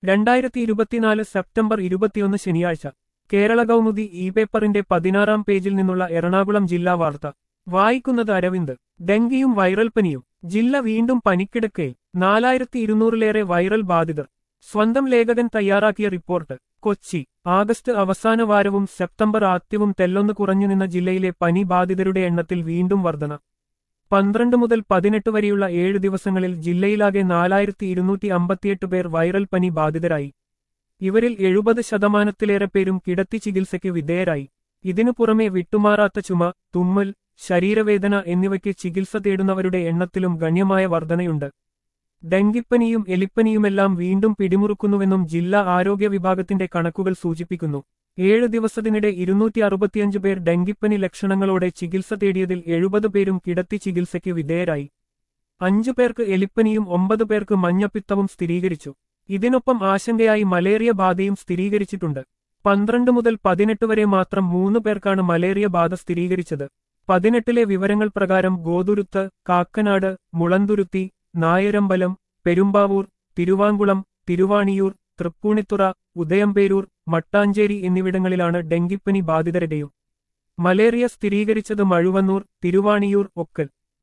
രണ്ടായിരത്തി ഇരുപത്തിനാല് സെപ്റ്റംബർ ഇരുപത്തിയൊന്ന് ശനിയാഴ്ച കേരള കൗമുദി ഇ പേപ്പറിന്റെ പതിനാറാം പേജിൽ നിന്നുള്ള എറണാകുളം ജില്ലാ വാർത്ത വായിക്കുന്നത് അരവിന്ദ് ഡെങ്കിയും വൈറൽ പനിയും ജില്ല വീണ്ടും പനിക്കിടക്കയിൽ നാലായിരത്തി ഇരുന്നൂറിലേറെ വൈറൽ ബാധിതർ സ്വന്തം ലേഖകൻ തയ്യാറാക്കിയ റിപ്പോർട്ട് കൊച്ചി ആഗസ്റ്റ് അവസാന വാരവും സെപ്റ്റംബർ ആദ്യവും തെല്ലൊന്ന് കുറഞ്ഞുനിന്ന ജില്ലയിലെ പനി ബാധിതരുടെ എണ്ണത്തിൽ വീണ്ടും വർധന പന്ത്രണ്ട് മുതൽ പതിനെട്ട് വരെയുള്ള ഏഴ് ദിവസങ്ങളിൽ ജില്ലയിലാകെ നാലായിരത്തി ഇരുന്നൂറ്റി അമ്പത്തിയെട്ട് പേർ വൈറൽ പനി ബാധിതരായി ഇവരിൽ എഴുപത് ശതമാനത്തിലേറെ പേരും കിടത്തി ചികിത്സയ്ക്ക് വിധേയരായി ഇതിനു പുറമെ വിട്ടുമാറാത്ത ചുമ തുമ്മൽ ശരീരവേദന എന്നിവയ്ക്ക് ചികിത്സ തേടുന്നവരുടെ എണ്ണത്തിലും ഗണ്യമായ വർധനയുണ്ട് ഡെങ്കിപ്പനിയും എലിപ്പനിയുമെല്ലാം വീണ്ടും പിടിമുറുക്കുന്നുവെന്നും ജില്ലാ ആരോഗ്യ വിഭാഗത്തിന്റെ കണക്കുകൾ സൂചിപ്പിക്കുന്നു ഏഴ് ദിവസത്തിനിടെ ഇരുന്നൂറ്റി അറുപത്തിയഞ്ച് പേർ ഡെങ്കിപ്പനി ലക്ഷണങ്ങളോടെ ചികിത്സ തേടിയതിൽ എഴുപത് പേരും കിടത്തി ചികിത്സയ്ക്ക് വിധേയരായി അഞ്ചു പേർക്ക് എലിപ്പനിയും ഒമ്പത് പേർക്ക് മഞ്ഞപ്പിത്തവും സ്ഥിരീകരിച്ചു ഇതിനൊപ്പം ആശങ്കയായി മലേറിയ ബാധയും സ്ഥിരീകരിച്ചിട്ടുണ്ട് പന്ത്രണ്ട് മുതൽ പതിനെട്ട് വരെ മാത്രം മൂന്ന് പേർക്കാണ് മലേറിയ ബാധ സ്ഥിരീകരിച്ചത് പതിനെട്ടിലെ വിവരങ്ങൾ പ്രകാരം ഗോതുരുത്ത് കാക്കനാട് മുളന്തുരുത്തി നായരമ്പലം പെരുമ്പാവൂർ തിരുവാങ്കുളം തിരുവാണിയൂർ തൃപ്പൂണിത്തുറ ഉദയംപേരൂർ മട്ടാഞ്ചേരി എന്നിവിടങ്ങളിലാണ് ഡെങ്കിപ്പനി ബാധിതരുടെയും മലേറിയ സ്ഥിരീകരിച്ചത് മഴുവന്നൂർ തിരുവാണിയൂർ ഒക്കൽ